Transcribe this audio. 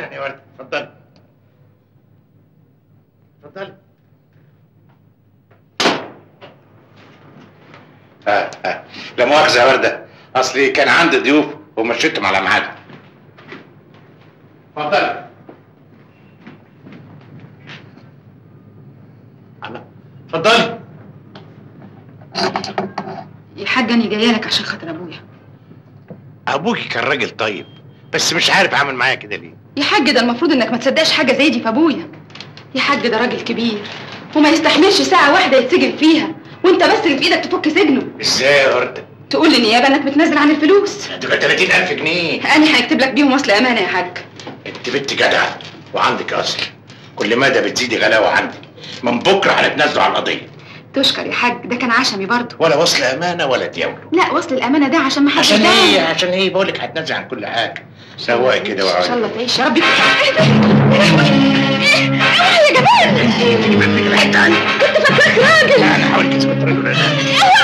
اهلا يا ورده اتفضلي اتفضلي اه اه لا مؤاخذه يا ورده اصلي كان عندي ضيوف ومشيتهم على ميعادهم اتفضلي الله اتفضلي يا حاج انا جايه لك عشان خاطر ابويا ابوكي كان راجل طيب بس مش عارف عامل معايا كده ليه يا حاج ده المفروض انك ما تصدقش حاجه زي دي في ابويا يا حاج ده راجل كبير وما يستحملش ساعه واحده يتسجن فيها وانت بس اللي في ايدك تفك سجنه ازاي يا ورده تقول للنيابه انك متنازل عن الفلوس دول 30000 جنيه انا هكتب لك بيهم وصل امانه يا حاج انت بنت جدعه وعندك اصل كل مدى بتزيدي غلاوه عندك من بكره هنتنازلوا على القضيه تشكر يا حاج ده كان عشمي برضه ولا وصل امانه ولا دياوله لا وصل الامانه ده عشان ما حدش عشان يدعي. ايه عشان ايه بقول لك هتنازل عن كل حاجه سواء كده ان شاء وعادي الله تعيش يا رب يا جمال انت بنتك بعدت عني كنت فاكراك راجل لا انا حاولت اثبت رجل انا